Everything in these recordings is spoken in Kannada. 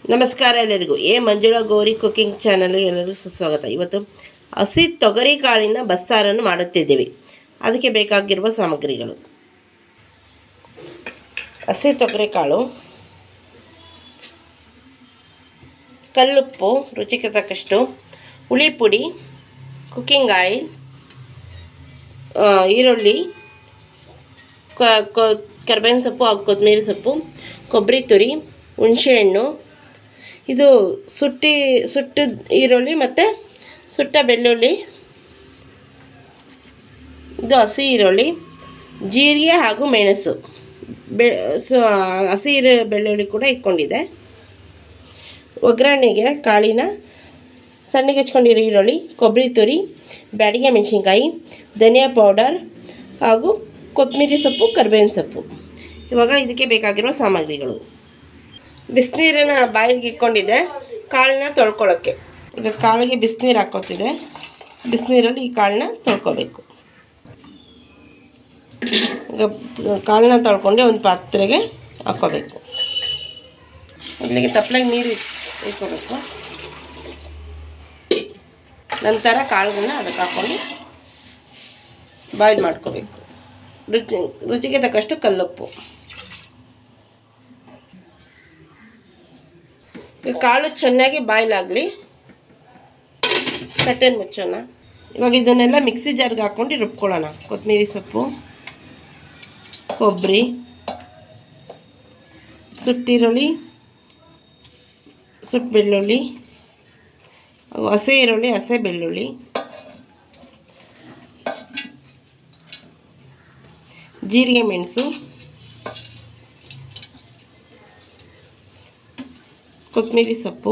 ನಮಸ್ಕಾರ ಎಲ್ಲರಿಗೂ ಎ ಮಂಜುಳಾ ಗೌರಿ ಕುಕಿಂಗ್ ಚಾನಲ್ಗೆ ಎಲ್ಲರಿಗೂ ಸುಸ್ವಾಗತ ಇವತ್ತು ಹಸಿ ತೊಗರಿ ಕಾಳಿನ ಬಸ್ಸಾರನ್ನು ಮಾಡುತ್ತಿದ್ದೇವೆ ಅದಕ್ಕೆ ಬೇಕಾಗಿರುವ ಸಾಮಗ್ರಿಗಳು ಹಸಿ ತೊಗರಿ ಕಾಳು ಕಲ್ಲುಪ್ಪು ರುಚಿಗೆ ತಕ್ಕಷ್ಟು ಹುಳಿ ಪುಡಿ ಕುಕ್ಕಿಂಗ್ ಆಯಿಲ್ ಆ, ಈರುಳ್ಳಿ ಕರ್ಬೇವಿನ ಸೊಪ್ಪು ಹಾಗೂ ಕೊತ್ತಂಬರಿ ಸೊಪ್ಪು ಕೊಬ್ಬರಿ ತುರಿ ಹುಣಸೆಹಣ್ಣು ಇದು ಸುಟ್ಟಿ ಸುಟ್ಟು ಈರುಳ್ಳಿ ಮತ್ತು ಸುಟ್ಟ ಬೆಳ್ಳುಳ್ಳಿ ಇದು ಹಸಿ ಈರುಳ್ಳಿ ಜೀರಿಗೆ ಹಾಗೂ ಮೆಣಸು ಬೆ ಸೊ ಹಸಿ ಈರು ಬೆಳ್ಳುಳ್ಳಿ ಕೂಡ ಇಟ್ಕೊಂಡಿದೆ ಒಗ್ಗರಣೆಗೆ ಕಾಳಿನ ಸಣ್ಣಗೆ ಹೆಚ್ಕೊಂಡಿರೋ ಈರುಳ್ಳಿ ಕೊಬ್ಬರಿ ತುರಿ ಬ್ಯಾಡಿಗೆ ಮೆಣಸಿನ್ಕಾಯಿ ಧನಿಯಾ ಪೌಡರ್ ಹಾಗೂ ಕೊತ್ತಂಬರಿ ಸೊಪ್ಪು ಕರ್ಬೇವಿನ ಸೊಪ್ಪು ಇವಾಗ ಇದಕ್ಕೆ ಬೇಕಾಗಿರೋ ಸಾಮಗ್ರಿಗಳು ಬಿಸಿನೀರನ್ನ ಬಾಯಿಗೆ ಇಟ್ಕೊಂಡಿದ್ದೆ ಕಾಳನ್ನ ತೊಳ್ಕೊಳ್ಳೋಕ್ಕೆ ಈಗ ಕಾಳಿಗೆ ಬಿಸಿನೀರು ಹಾಕೋತಿದೆ ಬಿಸಿನೀರಲ್ಲಿ ಈ ಕಾಳನ್ನ ತೊಳ್ಕೊಬೇಕು ಈಗ ಕಾಳನ್ನ ತೊಳ್ಕೊಂಡು ಒಂದು ಪಾತ್ರೆಗೆ ಹಾಕ್ಕೋಬೇಕು ಮೊದಲಿಗೆ ತಪ್ಪಲೆಗೆ ನೀರು ಇಟ್- ಇಟ್ಕೋಬೇಕು ನಂತರ ಕಾಳುಗಳನ್ನ ಅದಕ್ಕೆ ಹಾಕ್ಕೊಂಡು ಬಾಯ್ಲ್ ಮಾಡ್ಕೋಬೇಕು ರುಚಿ ರುಚಿಗೆ ತಕ್ಕಷ್ಟು ಕಲ್ಲುಪ್ಪು ಈ ಕಾಳು ಚೆನ್ನಾಗಿ ಬಾಯ್ಲ್ ಆಗಲಿ ತಟ್ಟೆನ ಮುಚ್ಚೋಣ ಇವಾಗ ಇದನ್ನೆಲ್ಲ ಮಿಕ್ಸಿ ಜಾರ್ಗೆ ಹಾಕ್ಕೊಂಡು ರುಬ್ಕೊಳ್ಳೋಣ ಕೊತ್ತಂಬರಿ ಸೊಪ್ಪು ಕೊಬ್ಬರಿ ಸುಟ್ಟಿರುಳ್ಳಿ ಸುಟ್ಟು ಬೆಳ್ಳುಳ್ಳಿ ಹಸೆ ಈರುಳ್ಳಿ ಹಸೆ ಬೆಳ್ಳುಳ್ಳಿ ಜೀರಿಗೆ ಮೆಣಸು ಕೊತ್ತಂಬರಿ ಸೊಪ್ಪು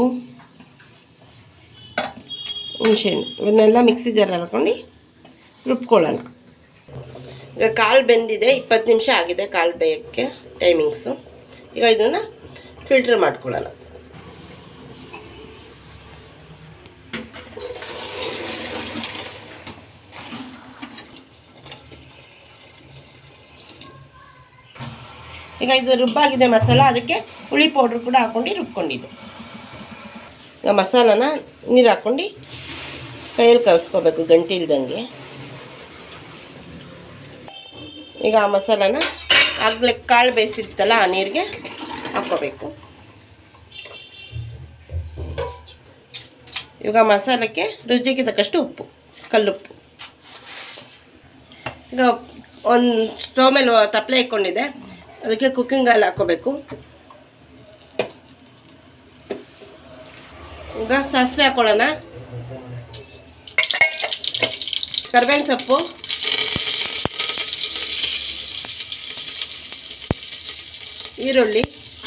ಹುಣಸೆಹಣ್ಣು ಇವನ್ನೆಲ್ಲ ಮಿಕ್ಸಿ ಜಾರ್ ಹಾಕೊಂಡು ರುಬ್ಕೊಳ್ಳೋಣ ಈಗ ಕಾಳು ಬೆಂದಿದೆ ಇಪ್ಪತ್ತು ನಿಮಿಷ ಆಗಿದೆ ಕಾಳು ಬೇಯೋಕ್ಕೆ ಟೈಮಿಂಗ್ಸು ಈಗ ಇದನ್ನು ಫಿಲ್ಟ್ರ್ ಮಾಡ್ಕೊಳ್ಳೋಣ ಈಗ ಇದು ರುಬ್ಬಾಗಿದೆ ಮಸಾಲ ಅದಕ್ಕೆ ಹುಳಿ ಪೌಡ್ರ್ ಕೂಡ ಹಾಕ್ಕೊಂಡು ರುಬ್ಕೊಂಡಿದ್ದೆ ಈಗ ಮಸಾಲಾನ ನೀರು ಹಾಕ್ಕೊಂಡು ಕೈಯಲ್ಲಿ ಕಲಿಸ್ಕೋಬೇಕು ಗಂಟೆ ಇಲ್ದಂಗೆ ಈಗ ಆ ಮಸಾಲಾನ ಆಗಲೇ ಕಾಳು ಬೇಯಿಸಿರ್ತಲ್ಲ ಆ ನೀರಿಗೆ ಹಾಕ್ಕೋಬೇಕು ಇವಾಗ ಮಸಾಲಕ್ಕೆ ರುಚಿಗೆ ತಕ್ಕಷ್ಟು ಉಪ್ಪು ಕಲ್ಲುಪ್ಪು ಈಗ ಒಂದು ಸ್ಟವ್ ಮೇಲೆ ತಪ್ಪಲೆ ಇಟ್ಕೊಂಡಿದ್ದೆ ಅದಕ್ಕೆ ಕುಕ್ಕಿಂಗ್ ಆಯಿಲ್ ಹಾಕ್ಕೋಬೇಕು ಈಗ ಸಾಸಿವೆ ಹಾಕ್ಕೊಳ್ಳೋಣ ಕರ್ಬೇವಿನ ಸೊಪ್ಪು ಈರುಳ್ಳಿ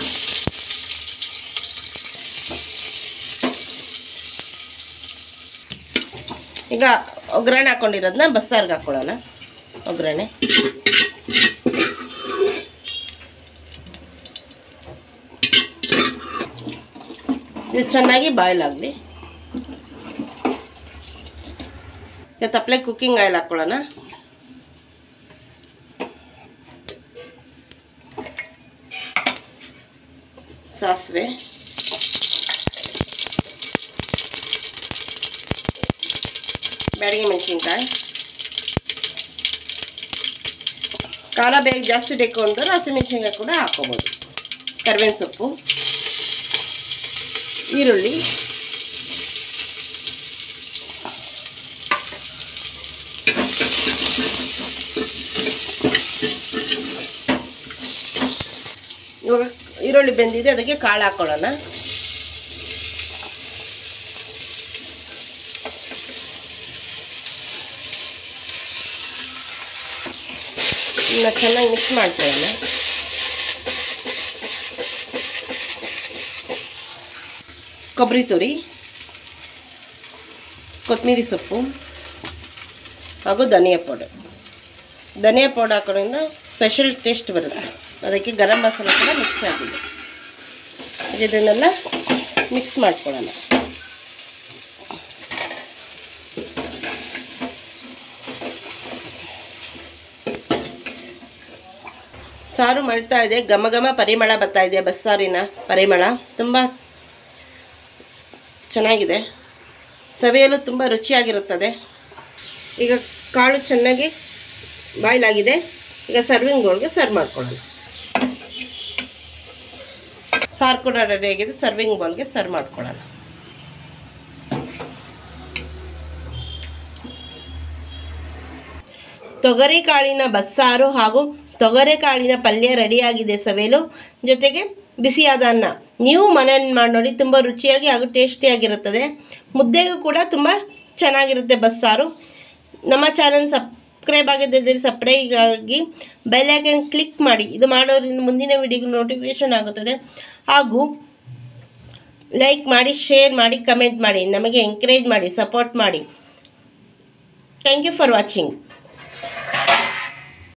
ಈಗ ಒಗ್ಗರಣೆ ಹಾಕ್ಕೊಂಡಿರೋದನ್ನ ಬಸ್ಸಾರ್ಗೆ ಹಾಕ್ಕೊಳ್ಳೋಣ ಒಗ್ಗರಣೆ ಇದು ಚೆನ್ನಾಗಿ ಬಾಯ್ಲ್ ಆಗಲಿ ಈಗ ತಪ್ಪಲೆ ಕುಕ್ಕಿಂಗ್ ಆಯಿಲ್ ಹಾಕ್ಕೊಳ್ಳೋಣ ಸಾಸಿವೆ ಬ್ಯಾಡಿಗೆ ಮೆಣಸಿನ್ಕಾಯಿ ಖಾರ ಬೇಗ ಜಾಸ್ತಿ ಬೇಕು ಅಂತಂದ್ರೆ ಹಸಿಮೆಣಸಿನ್ಕಾಯಿ ಕೂಡ ಹಾಕ್ಕೋಬೋದು ಕರ್ಬೇವಿನ ಸೊಪ್ಪು ಈರುಳ್ಳಿ ಇವಾಗ ಈರುಳ್ಳಿ ಬೆಂದಿದೆ ಅದಕ್ಕೆ ಕಾಳು ಹಾಕ್ಕೊಳ್ಳೋಣ ಇನ್ನು ಚೆನ್ನಾಗಿ ಮಿಕ್ಸ್ ಮಾಡ್ಕೊಳ್ಳೋಣ ಕೊಬ್ಬರಿ ತುರಿ ಕೊತ್ತಂಬರಿ ಸೊಪ್ಪು ಹಾಗೂ ಧನಿಯಾ ಪೌಡರ್ ಧನಿಯಾ ಪೌಡರ್ ಹಾಕೋದ್ರಿಂದ ಸ್ಪೆಷಲ್ ಟೇಸ್ಟ್ ಬರುತ್ತೆ ಅದಕ್ಕೆ ಗರಂ ಮಸಾಲ ಕೂಡ ಮಿಕ್ಸ್ ಆಗಿದೆ ಈಗ ಇದನ್ನೆಲ್ಲ ಮಿಕ್ಸ್ ಮಾಡ್ಕೊಳ್ಳೋಣ ಸಾರು ಮಾಡ್ತಾ ಇದೆ ಘಮ ಘಮ ಪರಿಮಳ ಬರ್ತಾ ಇದೆ ಬಸ್ಸಾರಿನ ಪರಿಮಳ ತುಂಬ ಚೆನ್ನಾಗಿದೆ ಸವಿಯಲು ತುಂಬ ರುಚಿಯಾಗಿರುತ್ತದೆ ಈಗ ಕಾಳು ಚೆನ್ನಾಗಿ ಬಾಯ್ಲ್ ಆಗಿದೆ ಈಗ ಸರ್ವಿಂಗ್ ಬೌಲ್ಗೆ ಸರ್ವ್ ಮಾಡ್ಕೊಳ್ಳೋಣ ಸಾರು ಕೂಡ ರೆಡಿ ಆಗಿದೆ ಸರ್ವಿಂಗ್ ಬೌಲ್ಗೆ ಸರ್ವ್ ಮಾಡ್ಕೊಳ್ಳೋಣ ತೊಗರಿ ಕಾಳಿನ ಬಸ್ಸಾರು ಹಾಗೂ ತೊಗರೆ ಕಾಳಿನ ಪಲ್ಯ ರೆಡಿಯಾಗಿದೆ ಸವೇಲು ಜೊತೆಗೆ ಬಿಸಿಯಾದ ಅನ್ನ ನೀವು ಮನೆಯಲ್ಲಿ ಮಾಡಿ ನೋಡಿ ತುಂಬ ರುಚಿಯಾಗಿ ಹಾಗೂ ಟೇಸ್ಟಿಯಾಗಿರುತ್ತದೆ ಮುದ್ದೆಗೂ ಕೂಡ ತುಂಬ ಚೆನ್ನಾಗಿರುತ್ತೆ ಬಸ್ಸಾರು ನಮ್ಮ ಚಾನಲ್ ಸಬ್ಸ್ಕ್ರೈಬ್ ಆಗಿದ್ದಲ್ಲಿ ಸಬ್ಸ್ಕ್ರೈಬ್ ಆಗಿ ಬೆಲ್ ಐಕನ್ ಕ್ಲಿಕ್ ಮಾಡಿ ಇದು ಮಾಡೋದ್ರಿಂದ ಮುಂದಿನ ವಿಡಿಯೋಗೆ ನೋಟಿಫಿಕೇಶನ್ ಆಗುತ್ತದೆ ಹಾಗೂ ಲೈಕ್ ಮಾಡಿ ಶೇರ್ ಮಾಡಿ ಕಮೆಂಟ್ ಮಾಡಿ ನಮಗೆ ಎಂಕರೇಜ್ ಮಾಡಿ ಸಪೋರ್ಟ್ ಮಾಡಿ ಥ್ಯಾಂಕ್ ಯು ಫಾರ್ ವಾಚಿಂಗ್